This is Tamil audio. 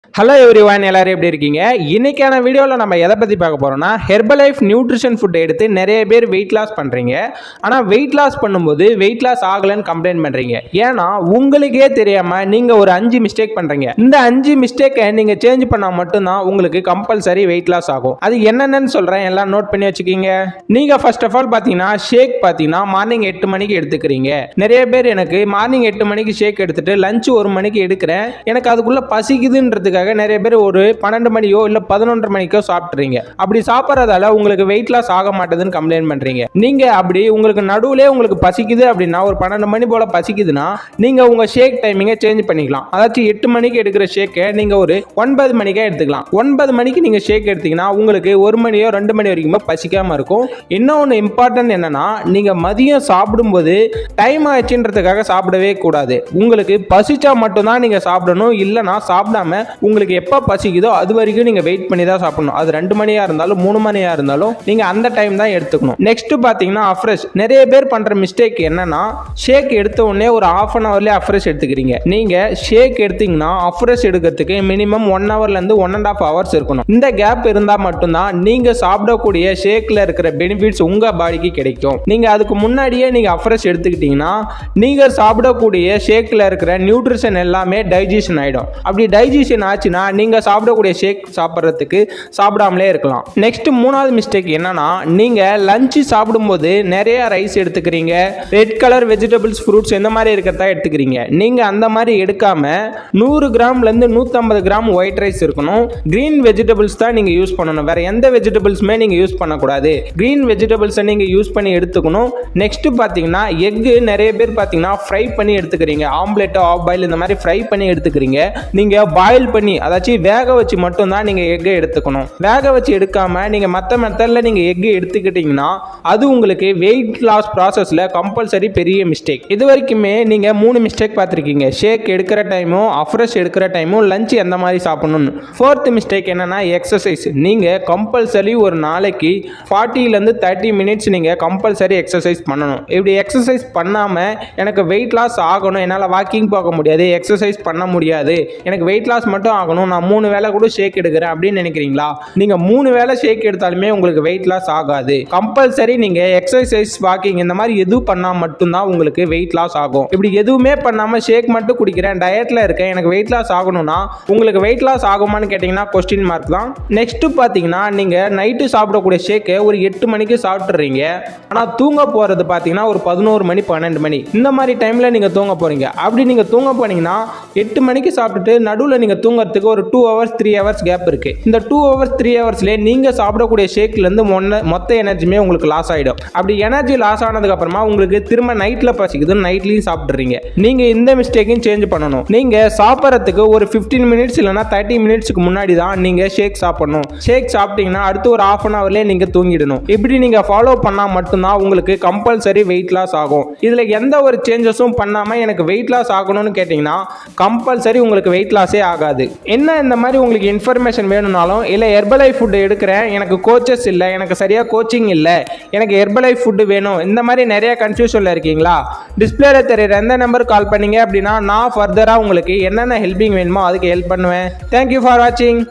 ஹலோ எவ்ரி ஒன் எல்லாரும் எப்படி இருக்கீங்க இன்னைக்கான வீடியோவில் நம்ம எதை பற்றி பார்க்க போகிறோம்னா ஹெர்பலைஃப் நியூட்ரிஷன் ஃபுட் எடுத்து நிறைய பேர் வெயிட் லாஸ் பண்ணுறீங்க ஆனால் வெயிட் லாஸ் பண்ணும்போது வெயிட் லாஸ் ஆகலைன்னு கம்ப்ளைண்ட் பண்ணுறீங்க ஏன்னா உங்களுக்கே தெரியாமல் நீங்கள் ஒரு அஞ்சு மிஸ்டேக் பண்ணுறீங்க இந்த அஞ்சு மிஸ்டேக்கை நீங்கள் சேஞ்ச் பண்ணால் மட்டும்தான் உங்களுக்கு கம்பல்சரி வெயிட் லாஸ் ஆகும் அது என்னென்னு சொல்கிறேன் எல்லாம் நோட் பண்ணி வச்சுக்கிங்க நீங்கள் ஃபர்ஸ்ட் ஆஃப் ஆல் பார்த்தீங்கன்னா ஷேக் பார்த்தீங்கன்னா மார்னிங் எட்டு மணிக்கு எடுத்துக்கிறீங்க நிறைய பேர் எனக்கு மார்னிங் எட்டு மணிக்கு ஷேக் எடுத்துட்டு லஞ்ச் ஒரு மணிக்கு எடுக்கிறேன் எனக்கு அதுக்குள்ள பசிக்குதுன்றதுக்காக நிறைய பேர் ஒரு பன்னெண்டு மணியோ இல்ல பதினொன்றரை மணிக்கோ சாப்பிட்றீங்க அப்படி சாப்பிட்றதால உங்களுக்கு வெயிட் லாஸ் ஆக மாட்டேதுன்னு கம்ப்ளைண்ட் பண்றீங்க நீங்க அப்படி உங்களுக்கு நடுவுலே உங்களுக்கு பசிக்குது அப்படின்னா ஒரு பன்னெண்டு மணி போல பசிக்குதுன்னா நீங்க உங்க ஷேக் டைமிங்கை சேஞ்ச் பண்ணிக்கலாம் அதாச்சும் எட்டு மணிக்கு எடுக்கிற ஷேக்கை நீங்க ஒரு ஒன்பது மணிக்கே எடுத்துக்கலாம் ஒன்பது மணிக்கு நீங்க ஷேக் எடுத்தீங்கன்னா உங்களுக்கு ஒரு மணியோ ரெண்டு மணி வரைக்கும் பசிக்காம இருக்கும் இன்னொன்று இம்பார்ட்டன்ட் என்னன்னா நீங்க மதியம் சாப்பிடும்போது டைம் ஆச்சுன்றதுக்காக சாப்பிடவே கூடாது உங்களுக்கு பசிச்சா மட்டும்தான் நீங்க சாப்பிடணும் இல்லைன்னா சாப்பிடாம உங்களுக்கு எப்போ பசிக்குதோ அது வரைக்கும் நீங்க வெயிட் பண்ணி தான் சாப்பிடணும் அது ரெண்டு மணியா இருந்தாலும் மூணு மணியா இருந்தாலும் நீங்க அந்த டைம் தான் எடுத்துக்கணும் நெக்ஸ்ட் பாத்தீங்கன்னா அஃப்ரெஷ் நிறைய பேர் பண்ற மிஸ்டேக் என்னன்னா ஷேக் எடுத்த உடனே ஒரு ஆஃப் அன் ஹவர்லேயே அஃப்ரெஷ் எடுத்துக்கிறீங்க நீங்க ஷேக் எடுத்தீங்கன்னா அஃப்ரெஷ் எடுக்கிறதுக்கு மினிமம் ஒன் ஹவர்ல இருந்து ஒன் அண்ட் ஆஃப் ஹவர்ஸ் இருக்கணும் இந்த கேப் இருந்தா மட்டும்தான் நீங்க சாப்பிடக்கூடிய ஷேக்ல இருக்கிற பெனிஃபிட்ஸ் உங்க பாடிக்கு கிடைக்கும் நீங்க அதுக்கு முன்னாடியே நீங்க அஃப்ரெஷ் எடுத்துக்கிட்டீங்கன்னா நீங்க சாப்பிடக்கூடிய ஷேக்ல இருக்கிற நியூட்ரிஷன் எல்லாமே டைஜஷன் ஆயிடும் அப்படி டைஜஷன் ஆச்சுன்னா நீங்க சாப்பிடக்கூடிய ஷேக் சாப்பிட்றதுக்கு சாப்பிடாமலே இருக்கலாம் நெக்ஸ்ட் மூணாவது மிஸ்டேக் என்னன்னா நீங்க லஞ்ச் சாப்பிடும்போது நிறைய ரைஸ் எடுத்துக்கிறீங்க ரெட் கலர் வெஜிடபிள்ஸ் ஃப்ரூட்ஸ் இந்த மாதிரி இருக்கிறதா எடுத்துக்கிறீங்க நீங்க அந்த மாதிரி எடுக்காம நூறு கிராம்ல இருந்து நூற்றம்பது கிராம் ஒயிட் ரைஸ் இருக்கணும் கிரீன் வெஜிடபிள்ஸ் தான் நீங்க யூஸ் பண்ணணும் வேற எந்த வெஜிடபிள்ஸுமே நீங்க யூஸ் பண்ணக்கூடாது கிரீன் வெஜிடபிள்ஸை நீங்க யூஸ் பண்ணி எடுத்துக்கணும் நெக்ஸ்ட் பார்த்தீங்கன்னா எக்கு நிறைய பேர் பார்த்தீங்கன்னா ஃப்ரை பண்ணி எடுத்துக்கிறீங்க ஆம்லெட்டோ ஆஃப் பாயில் இந்த மாதிரி ஃப்ரை பண்ணி எடுத்துக்கிறீங்க நீங்க பாயில் பண்ணி அதாச்சும் வேக வச்சு மட்டும்தான் நீங்க எக்கை எடுத்துக்கணும் வேக வச்சு எடுக்காம நீங்க மற்ற மெத்தடில் நீங்க எக்கு எடுத்துக்கிட்டீங்கன்னா அது உங்களுக்கு வெயிட் லாஸ் ப்ராசஸில் கம்பல்சரி பெரிய மிஸ்டேக் இது வரைக்குமே நீங்க மூணு மிஸ்டேக் பார்த்துருக்கீங்க ஷேக் எடுக்கிற டைமும் அஃப்ரெஷ் எடுக்கிற டைமும் லஞ்ச் எந்த மாதிரி சாப்பிடணும்னு ஃபோர்த் மிஸ்டேக் என்னன்னா எக்ஸசைஸ் நீங்க கம்பல்சரி ஒரு நாளைக்கு ஃபார்ட்டிலேருந்து தேர்ட்டி மினிட்ஸ் நீங்கள் கம்பல்சரி எக்ஸசைஸ் பண்ணணும் இப்படி எக்ஸசைஸ் பண்ணாமல் எனக்கு வெயிட் லாஸ் ஆகணும் என்னால் வாக்கிங் போக முடியாது எக்ஸசைஸ் பண்ண முடியாது எனக்கு வெயிட் லாஸ் மட்டும் ஆகணும் நான் மூணு வேளை கூட ஷேக் எடுக்கிறேன் அப்படின்னு நினைக்கிறீங்களா நீங்கள் மூணு வேளை ஷேக் எடுத்தாலுமே உங்களுக்கு வெயிட் லாஸ் ஆகாது கம்பல்சரி நீங்கள் எக்ஸசைஸ் வாக்கிங் இந்த மாதிரி எதுவும் பண்ணால் மட்டும்தான் உங்களுக்கு வெயிட் லாஸ் ஆகும் இப்படி எதுவுமே பண்ணாமல் ஷேக் மட்டும் குடிக்கிறேன் டயட்டில் இருக்கேன் எனக்கு வெயிட் லாஸ் ஆகணும்னா உங்களுக்கு வெயிட் லாஸ் ஆகுமான்னு கேட்டிங்கன்னா கொஸ்டின் மார்க் தான் நெக்ஸ்ட் பார்த்தீங்கன்னா நீங்கள் நைட்டு சாப்பிடக்கூடிய ஷேக்கை ஒரு எட்டு மணிக்கு சாப்பிட்றீங்க ஆனால் தூங்க போகிறது பார்த்தீங்கன்னா ஒரு பதினோரு மணி பன்னெண்டு மணி இந்த மாதிரி டைமில் நீங்கள் தூங்க போகிறீங்க அப்படி நீங்கள் தூங்க போனீங்கன்னா எட்டு மணிக்கு சாப்பிட்டுட்டு நடுவில் நீங்கள் தூங்குறதுக்கு ஒரு two hours three hours gap இருக்குது இந்த டூ ஹவர்ஸ் த்ரீ ஹவர்ஸ்லேயே நீங்கள் சாப்பிடக்கூடிய ஷேக்லேருந்து மொன்ன மொத்த எனர்ஜியுமே உங்களுக்கு லாஸ் ஆகிடும் அப்படி எனர்ஜி லாஸ் ஆனதுக்கப்புறமா உங்களுக்கு திரும்ப நைட்டில் பசிக்குது நைட்லேயும் சாப்பிட்றீங்க நீங்கள் இந்த மிஸ்டேக்கையும் சேஞ்ச் பண்ணணும் நீங்கள் சாப்பிட்றதுக்கு ஒரு ஃபிஃப்டீன் மினிட்ஸ் இல்லைனா தேர்ட்டி மினிட்ஸ்க்கு முன்னாடி தான் நீங்கள் ஷேக் சாப்பிடணும் ஷேக் சாப்பிட்டீங்கன்னா அடுத்து ஒரு ஆஃப் அன் ஹவர்லேயே நீங்கள் தூங்கிடணும் இப்படி நீங்கள் ஃபாலோ பண்ணால் மட்டும்தான் உங்களுக்கு கம்பல்சரி வெயிட் லாஸ் ஆகும் இதில் எந்த ஒரு சேஞ்சஸும் பண்ணாமல் எனக்கு வெயிட் லாஸ் ஆகணும்னு கேட்டிங்கன்னா கம்பல்சரி உங்களுக்கு வெயிட் லாஸே ஆகாது என்ன இந்த மாதிரி உங்களுக்கு இன்ஃபர்மேஷன் வேணும்னாலும் இல்லை ஹெர்பலைஃப் ஃபுட் எடுக்கிறேன் எனக்கு கோச்சஸ் இல்லை எனக்கு சரியாக கோச்சிங் இல்லை எனக்கு ஹெர்பலைஃப் ஃபுட்டு வேணும் இந்த மாதிரி நிறைய கன்ஃபியூஷனில் இருக்கீங்களா டிஸ்பிளேல தெரியுற எந்த நம்பர் கால் பண்ணீங்க அப்படின்னா நான் ஃபர்தராக உங்களுக்கு என்னென்ன ஹெல்ப்பிங் வேணுமோ அதுக்கு ஹெல்ப் பண்ணுவேன் தேங்க்யூ ஃபார் வாட்சிங்